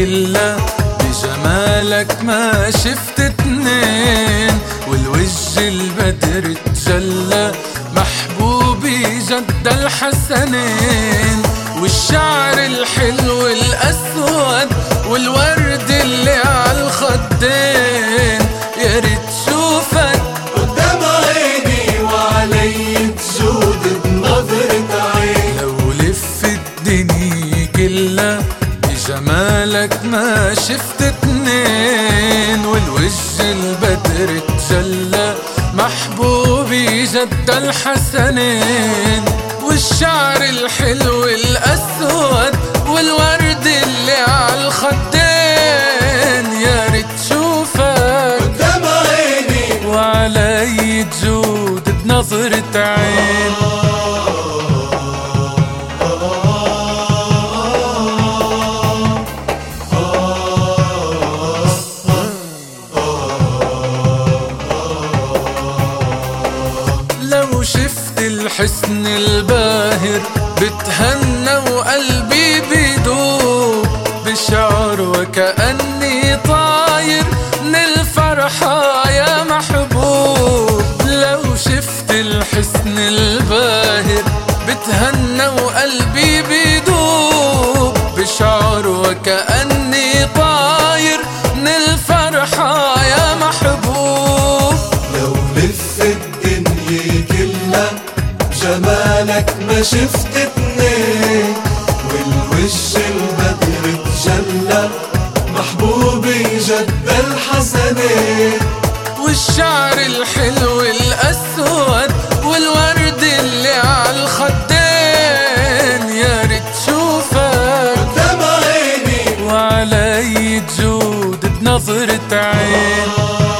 كلها بجمالك ما شفت اتنين والوجه البدر تجلى محبوبي جد الحسنين والشعر الحلو الأسود والورد اللي عالخدين يا ريت شوفك قدام عيني وعلي تجود بنظرة عين لو لف الدنيا كلها بجمالك ما شفت اتنين والوجه البدر تجلى محبوبي جد الحسنين والشعر الحلو الأسود والورد اللي عالخدين يا ريت شوفك قدام عيني وعلي تجود بنظرة عين لو شفت الحسن الباهر بتهنى وقلبي بيدوب بشعر وكأني طاير من الفرحة يا محبوب لو شفت الحسن الباهر بتهنى وقلبي بيدوب بشعر وكأني طاير من الفرحة يا محبوب لو لف الدنيا كلها جمالك ما شفت اتنين والوش البدر تجلى محبوبي جد الحسنين والشعر الحلو الأسود والورد اللي عالخدين يا ريت شوفك قدام عيني وعلي تجود بنظرة عين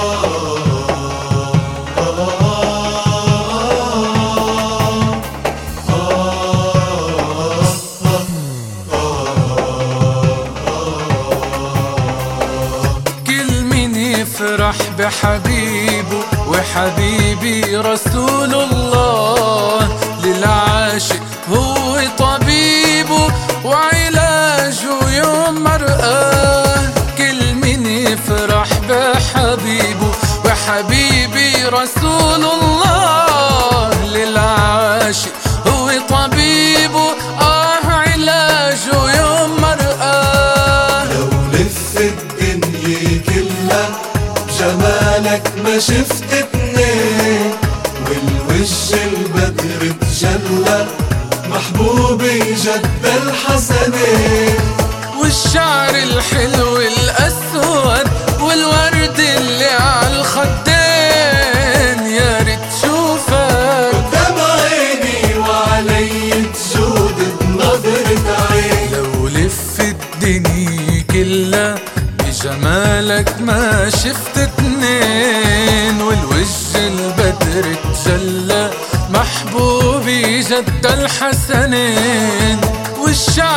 كل مين يفرح بحبيبه وحبيبي رسول الله للعاشق هو طبيبه وعلاجه يوم مرآه كل مين يفرح بحبيبه وحبيبي رسول الله للعاشق هو طبيبه آه علاجه يوم مرآه لو لف الدنيا كلها جمالك ما شفت اتنين والوش البدر تجلى محبوبي جد الحسنين والشعر الحلو الأسود والورد اللي عالخدين يا ريت شوفك قدام عيني وعلي تجود بنظرة عين لو لف الدنيا كلها بجمالك ما شفت اتنين والوجه البدر تجلى محبوبي جد الحسنين والشعر